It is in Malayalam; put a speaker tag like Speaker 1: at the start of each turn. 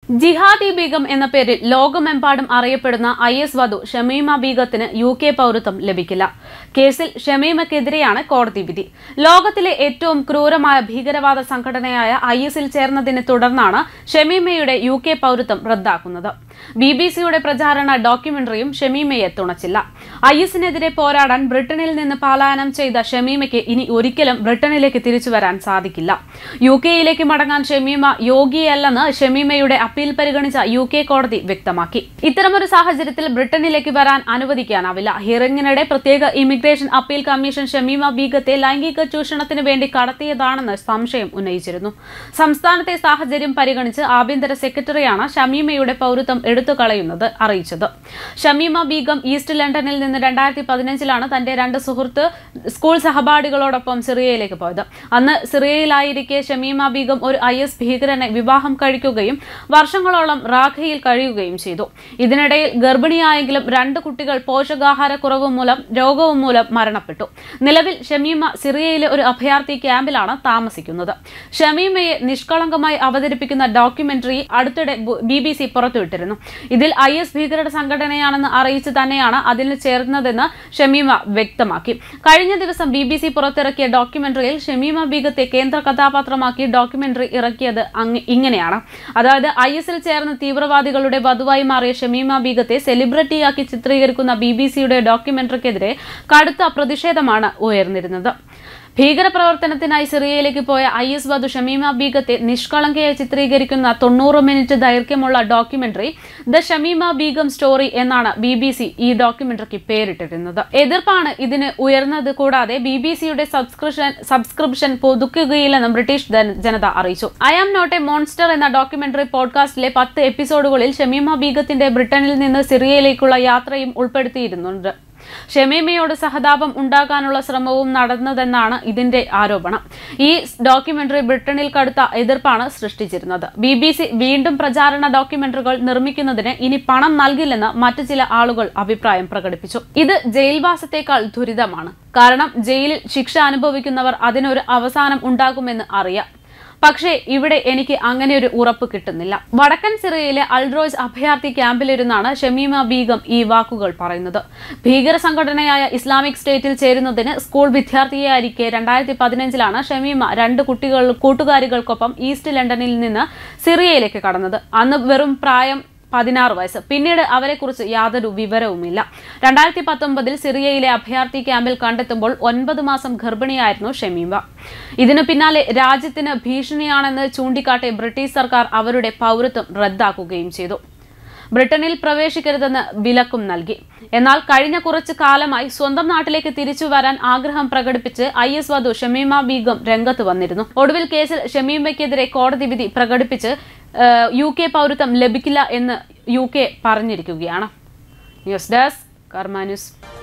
Speaker 1: ജിഹാദി ബീഗം എന്ന പേരിൽ ലോകമെമ്പാടും അറിയപ്പെടുന്ന ഐ എസ് വധു ഷമീമ ബീഗത്തിന് യു കെ പൗരത്വം ലഭിക്കില്ല കേസിൽ ഷമീമയ്ക്കെതിരെയാണ് കോടതി വിധി ലോകത്തിലെ ഏറ്റവും ക്രൂരമായ ഭീകരവാദ സംഘടനയായ ഐ എസിൽ ചേർന്നതിനെ തുടർന്നാണ് ഷമീമയുടെ യു കെ പൗരത്വം റദ്ദാക്കുന്നത് ബി ബി സിയുടെ പ്രചാരണ ഡോക്യുമെന്ററിയും ഷമീമയെ തുണച്ചില്ല ഐ എസിനെതിരെ പോരാടാൻ ബ്രിട്ടനിൽ നിന്ന് പലായനം ചെയ്ത ഷമീമയ്ക്ക് ഇനി ഒരിക്കലും ബ്രിട്ടനിലേക്ക് തിരിച്ചു വരാൻ സാധിക്കില്ല യു കെയിലേക്ക് മടങ്ങാൻ ഷമീമ യോഗ്യയല്ലെന്ന് ഷമീമയുടെ അപ്പീൽ പരിഗണിച്ച യു കെ കോടതി വ്യക്തമാക്കി ഇത്തരമൊരു സാഹചര്യത്തിൽ ബ്രിട്ടനിലേക്ക് വരാൻ അനുവദിക്കാനാവില്ല ഹിയറിംഗിനിടെ പ്രത്യേക ഇമിഗ്രേഷൻ അപ്പീൽ കമ്മീഷൻ ഷമീമ ബീഗത്തെ ലൈംഗിക ചൂഷണത്തിന് വേണ്ടി കടത്തിയതാണെന്ന് സംശയം ഉന്നയിച്ചിരുന്നു സംസ്ഥാനത്തെ സാഹചര്യം പരിഗണിച്ച് ആഭ്യന്തര സെക്രട്ടറിയാണ് ഷമീമയുടെ പൗരത്വം എടുത്തു കളയുന്നത് അറിയിച്ചത് ഷമീമ ബീഗം ഈസ്റ്റ് ലണ്ടനിൽ നിന്ന് രണ്ടായിരത്തി പതിനഞ്ചിലാണ് തന്റെ രണ്ട് സുഹൃത്ത് സ്കൂൾ സഹപാഠികളോടൊപ്പം സിറിയയിലേക്ക് പോയത് അന്ന് സിറിയയിലായിരിക്കെ ഷമീമ ബീഗം ഒരു ഐ എസ് ഭീകരനെ വിവാഹം കഴിക്കുകയും വർഷങ്ങളോളം റാഖയിൽ കഴിയുകയും ചെയ്തു ഇതിനിടയിൽ ഗർഭിണിയായെങ്കിലും രണ്ട് കുട്ടികൾ പോഷകാഹാരക്കുറവ് മൂലം രോഗവും മൂലം മരണപ്പെട്ടു നിലവിൽ ഷമീമ സിറിയയിലെ ഒരു അഭയാർത്ഥി ക്യാമ്പിലാണ് താമസിക്കുന്നത് ഷമീമയെ നിഷ്കളങ്കമായി അവതരിപ്പിക്കുന്ന ഡോക്യുമെന്ററി അടുത്തിടെ ബി ബി സി പുറത്തുവിട്ടിരുന്നു ഇതിൽ ഐ എസ് ഭീകരരുടെ സംഘടനയാണെന്ന് അറിയിച്ച് തന്നെയാണ് അതിൽ ചേർന്നതെന്ന് ഷമീമ വ്യക്തമാക്കി കഴിഞ്ഞ ദിവസം ബി ബി സി പുറത്തിറക്കിയ ഡോക്യുമെന്ററിയിൽ ഷമീമ ബീഗത്തെ കേന്ദ്ര കഥാപാത്രമാക്കി ഡോക്യുമെന്ററി ഇറക്കിയത് അങ്ങ- ഇങ്ങനെയാണ് അതായത് ഐ എസിൽ ചേർന്ന തീവ്രവാദികളുടെ വധുവായി മാറിയ ഷമീമ ബീഗത്തെ സെലിബ്രിറ്റിയാക്കി ചിത്രീകരിക്കുന്ന ബി ബി സിയുടെ ഡോക്യുമെന്ററിക്കെതിരെ കടുത്ത പ്രതിഷേധമാണ് ഉയർന്നിരുന്നത് ഭീകരപ്രവർത്തനത്തിനായി സിറിയയിലേക്ക് പോയ ഐ എസ് വധു ഷമീമ ബീഗത്തെ നിഷ്കളങ്കയായി ചിത്രീകരിക്കുന്ന തൊണ്ണൂറ് മിനിറ്റ് ദൈർഘ്യമുള്ള documentary the Shamima Begum story എന്നാണ് ബി ബി സി ഈ ഡോക്യുമെന്ററിക്ക് പേരിട്ടിരുന്നത് എതിർപ്പാണ് ഇതിന് ഉയർന്നത് കൂടാതെ ബി ബി സിയുടെ സബ്സ്ക്രിപ്ഷൻ സബ്സ്ക്രിപ്ഷൻ പുതുക്കുകയില്ലെന്നും ബ്രിട്ടീഷ് ജന- ജനത അറിയിച്ചു I am not a monster എന്ന ഡോക്യുമെന്ററി പോഡ്കാസ്റ്റിലെ പത്ത് എപ്പിസോഡുകളിൽ ഷമീമ ബീഗത്തിന്റെ ബ്രിട്ടനിൽ നിന്ന് സിറിയയിലേക്കുള്ള യാത്രയും ഉൾപ്പെടുത്തിയിരുന്നുണ്ട് ഷമീമയോട് സഹതാപം ഉണ്ടാക്കാനുള്ള ശ്രമവും നടന്നതെന്നാണ് ഇതിന്റെ ആരോപണം ഈ ഡോക്യുമെന്ററി ബ്രിട്ടനിൽ കടുത്ത എതിർപ്പാണ് സൃഷ്ടിച്ചിരുന്നത് ബി ബി സി വീണ്ടും പ്രചാരണ ഡോക്യുമെന്ററികൾ നിർമ്മിക്കുന്നതിന് ഇനി പണം നൽകില്ലെന്ന് മറ്റു ചില ആളുകൾ അഭിപ്രായം പ്രകടിപ്പിച്ചു ഇത് ജയിൽവാസത്തേക്കാൾ ദുരിതമാണ് കാരണം ജയിലിൽ ശിക്ഷ അനുഭവിക്കുന്നവർ അതിനൊരു അവസാനം ഉണ്ടാകുമെന്ന് അറിയാം പക്ഷേ ഇവിടെ എനിക്ക് അങ്ങനെ ഒരു ഉറപ്പ് കിട്ടുന്നില്ല വടക്കൻ സിറിയയിലെ അൽറോയ്സ് അഭയാർത്ഥി ക്യാമ്പിലിരുന്നാണ് ഷമീമ ബീഗം ഈ വാക്കുകൾ പറയുന്നത് ഭീകര സംഘടനയായ ഇസ്ലാമിക് സ്റ്റേറ്റിൽ ചേരുന്നതിന് സ്കൂൾ വിദ്യാർത്ഥിയായിരിക്കെ രണ്ടായിരത്തി പതിനഞ്ചിലാണ് ഷമീമ രണ്ട് കുട്ടികൾ കൂട്ടുകാരികൾക്കൊപ്പം ഈസ്റ്റ് ലണ്ടനിൽ നിന്ന് സിറിയയിലേക്ക് കടന്നത് അന്ന് വെറും പ്രായം പതിനാറ് വയസ്സ് പിന്നീട് അവരെക്കുറിച്ച് യാതൊരു വിവരവുമില്ല രണ്ടായിരത്തി പത്തൊമ്പതിൽ സിറിയയിലെ അഭയാർത്ഥി ക്യാമ്പിൽ കണ്ടെത്തുമ്പോൾ ഒൻപത് മാസം ഗർഭിണിയായിരുന്നു ഷമീമ ഇതിനു പിന്നാലെ രാജ്യത്തിന് ഭീഷണിയാണെന്ന് ചൂണ്ടിക്കാട്ടി ബ്രിട്ടീഷ് സർക്കാർ അവരുടെ പൗരത്വം റദ്ദാക്കുകയും ചെയ്തു ബ്രിട്ടനിൽ പ്രവേശിക്കരുതെന്ന് വിലക്കും നൽകി എന്നാൽ കഴിഞ്ഞ കുറച്ചു കാലമായി സ്വന്തം നാട്ടിലേക്ക് തിരിച്ചു വരാൻ ആഗ്രഹം പ്രകടിപ്പിച്ച് ഐ എസ് വധു ഷമീമ ബീഗം രംഗത്ത് വന്നിരുന്നു ഒടുവിൽ കേസിൽ ഷമീമയ്ക്കെതിരെ കോടതി വിധി പ്രകടിപ്പിച്ച് ഏഹ്, യു കെ പൗരത്വം ലഭിക്കില്ല എന്ന് യു കെ പറഞ്ഞിരിക്കുകയാണ് ന്യൂസ് ഡെസ്ക് കർമ്മ ന്യൂസ്